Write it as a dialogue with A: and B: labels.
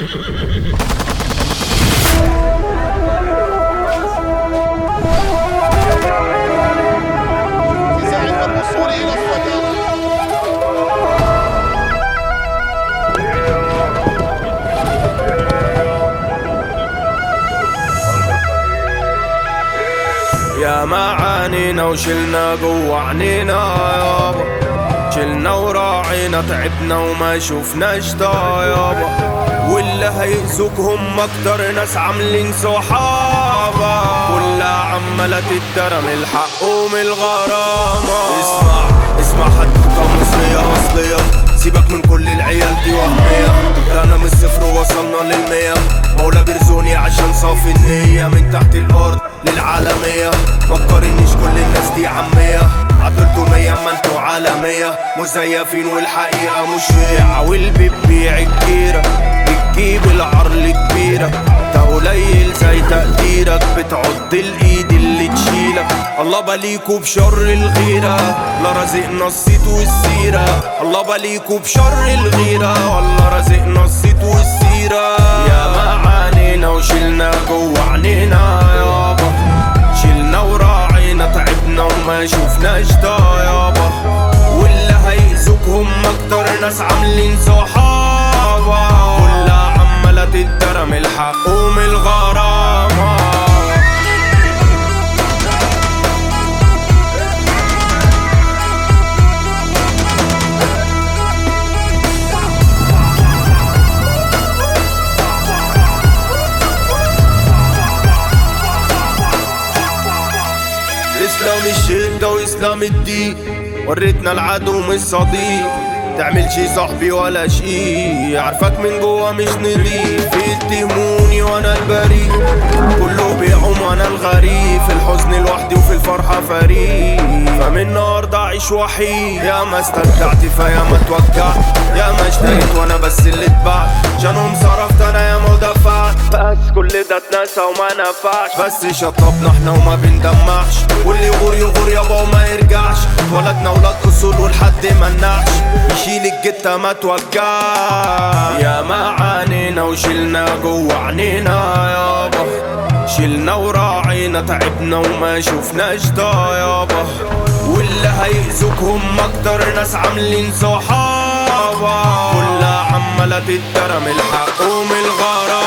A: زعيم الوصول إلى الصدارة
B: يا ما عانينا وشلنا جوا عنينا يابا شلنا وراعينا تعبنا وما شفناش دا يابا واللي هيأذوك هم اكتر ناس عاملين صحابة كلها عمالة تترم الحق ومن الغرامة اسمع اسمع حدوتة مصرية أصلية سيبك من كل العيال دي وهمية انا من الصفر وصلنا للمية مولا بيرزوني عشان صافي النية من تحت الأرض للعالمية فكرنيش كل الناس دي عمية عدلتوا مية ما انتوا عالمية مزيفين والحقيقة مش هي واللي بتبيع الكيرة بتجيب العرل كبيرة ده قليل زي تقديرك بتعض الايد اللي تشيلك الله بليكوا بشر الغيرة لا رزقنا الصيت والسيرة الله بليكوا بشر الغيرة والله رزقنا الصيت والسيرة يا ما عانينا وشلنا جوا عنينا يابا شلنا وراعينا تعبنا وما شفناش دا يابا واللي هيأذوك هم اكتر ناس عاملين صحابة كلها عمالة تترم الحق ومن الغرامة اسلام الشدة واسلام الدين وريتنا العدو مش صديق تعمل شي صاحبي ولا شي عارفك من جوا مش نضيف يتهموني وانا البريء كله بيعوم وانا الغريب في الحزن لوحدي وفي الفرحة فريق فمن النهاردة اعيش وحيد يا ما استمتعت فيا ما توجعت يا ما اشتريت وانا بس اللي اتبعت عشانهم صرفت انا يا ما دفعت بس كل ده اتنسى وما نفعش بس شطبنا احنا وما بندمعش واللي يغور يغور يابا وما يرجعش اتولدنا ولاد اصول والحد منعش يشيل الجتة ما توجعش يا ما عانينا وشلنا جوا عنينا يابا شلنا وراعينا تعبنا وما شفناش دا يابا واللي هيأذوك هم اكتر ناس عاملين صحابة كلها عمالة تترم الحق ومن الغرام